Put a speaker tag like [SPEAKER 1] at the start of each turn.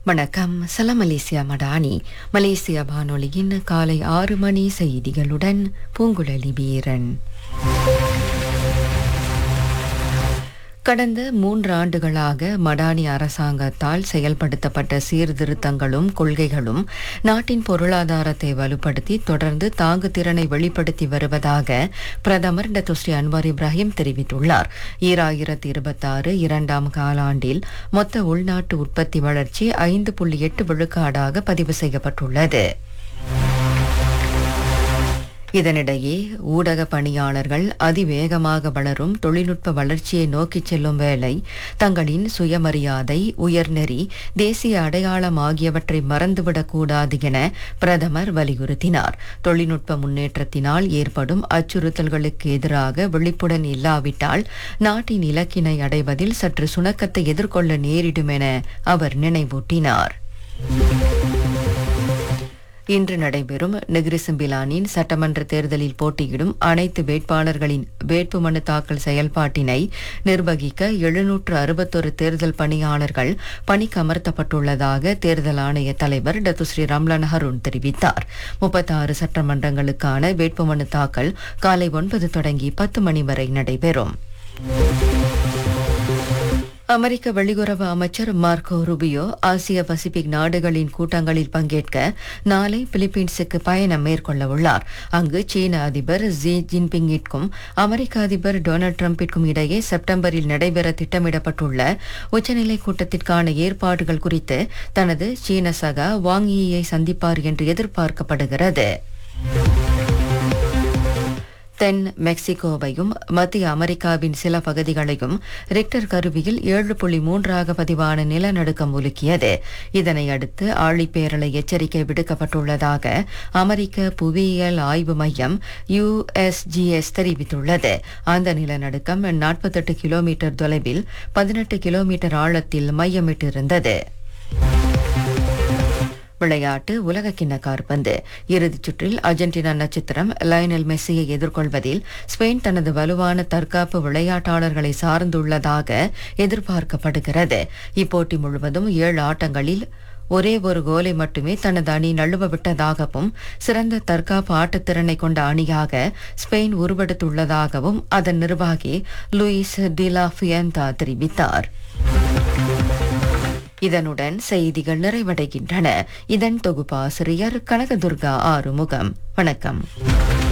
[SPEAKER 1] வணக்கம் சலாம் Malaysia Madani Malaysia வானொலியின் காலை ஆறு மணி செய்திகளுடன் பூங்குழலி வீரன் கடந்த மூன்று ஆண்டுகளாக மடானி அரசாங்கத்தால் செயல்படுத்தப்பட்ட சீர்திருத்தங்களும் கொள்கைகளும் நாட்டின் பொருளாதாரத்தை வலுப்படுத்தி தொடர்ந்து தாங்கு திறனை வெளிப்படுத்தி வருவதாக பிரதமர் டத்துஸ்ரீ அன்வார் இப்ராஹிம் தெரிவித்துள்ளார் ஈராயிரத்தி இருபத்தாறு இரண்டாம் காலாண்டில் மொத்த உள்நாட்டு உற்பத்தி வளர்ச்சி ஐந்து புள்ளி எட்டு விழுக்காடாக பதிவு செய்யப்பட்டுள்ளது இதனிடையே ஊடக பணியாளர்கள் அதிவேகமாக வளரும் தொழில்நுட்ப வளர்ச்சியை நோக்கிச் செல்லும் வேளை தங்களின் சுயமரியாதை உயர்நெறி தேசிய அடையாளம் ஆகியவற்றை மறந்துவிடக்கூடாது என பிரதமர் வலியுறுத்தினார் தொழில்நுட்ப முன்னேற்றத்தினால் ஏற்படும் அச்சுறுத்தல்களுக்கு எதிராக விழிப்புடன் இல்லாவிட்டால் நாட்டின் இலக்கினை அடைவதில் சற்று சுணக்கத்தை எதிர்கொள்ள நேரிடும் என அவர் நினைவூட்டினார் இன்று நடைபெறும் நெகிரிசிம்பிலானின் சட்டமன்ற தேர்தலில் போட்டியிடும் அனைத்து வேட்பாளர்களின் வேட்புமனு தாக்கல் செயல்பாட்டினை நிர்வகிக்க எழுநூற்று அறுபத்தொரு தேர்தல் பணியாளர்கள் பணிக்கமர்த்தப்பட்டுள்ளதாக தேர்தல் ஆணைய தலைவர் டத்துஸ்ரீ ரம்லான் ஹருண் தெரிவித்தார் முப்பத்தாறு சட்டமன்றங்களுக்கான வேட்புமனு தாக்கல் காலை ஒன்பது தொடங்கி பத்து மணி வரை நடைபெறும் அமெரிக்க வெளியுறவு அமைச்சர் மார்க்கோ ருபியோ ஆசிய பசிபிக் நாடுகளின் கூட்டங்களில் பங்கேற்க நாளை பிலிப்பீன்ஸுக்கு பயணம் மேற்கொள்ள உள்ளார் அங்கு சீன அதிபர் ஜி ஜின்பிங்கிற்கும் அமெரிக்க அதிபர் டொனால்டு டிரம்பிற்கும் இடையே செப்டம்பரில் நடைபெற திட்டமிடப்பட்டுள்ள உச்சநிலை கூட்டத்திற்கான ஏற்பாடுகள் குறித்து தனது சீன சகா வாங் ஈயை சந்திப்பார் என்று எதிர்பார்க்கப்படுகிறது தென் மெக்சிகோவையும் மத்திய அமெரிக்காவின் சில பகுதிகளையும் ரிக்டர் கருவியில் ஏழு புள்ளி மூன்றாக பதிவான நிலநடுக்கம் உலுக்கியது இதனை அடுத்து ஆழிப்பேரலை எச்சரிக்கை விடுக்கப்பட்டுள்ளதாக அமெரிக்க புவியியல் ஆய்வு மையம் யுஎஸ்ஜிஎஸ் தெரிவித்துள்ளது அந்த நிலநடுக்கம் நாற்பத்தெட்டு கிலோமீட்டர் தொலைவில் பதினெட்டு கிலோமீட்டர் ஆழத்தில் மையமிட்டிருந்தது விளையாட்டு உலகக்கிண்ண காற்பந்து இறுதிச் சுற்றில் அர்ஜென்டினா நட்சத்திரம் லயனல் மெஸ்ஸியை எதிர்கொள்வதில் ஸ்பெயின் தனது வலுவான தற்காப்பு விளையாட்டாளர்களை சார்ந்துள்ளதாக எதிர்பார்க்கப்படுகிறது இப்போட்டி முழுவதும் ஏழு ஆட்டங்களில் ஒரே ஒரு கோலை மட்டுமே தனது அணி நழுவ விட்டதாகவும் சிறந்த தற்காப்பு ஆட்டத்திறனை கொண்ட அணியாக ஸ்பெயின் உருவெடுத்துள்ளதாகவும் அதன் நிர்வாகி லூயிஸ் டிலா ஃபியந்தா தெரிவித்தார் இதனுடன் செய்திகள் நிறைவடைகின்றன இதன் தொகுப்பாசிரியர் கனகதுர்கா ஆறுமுகம் வணக்கம்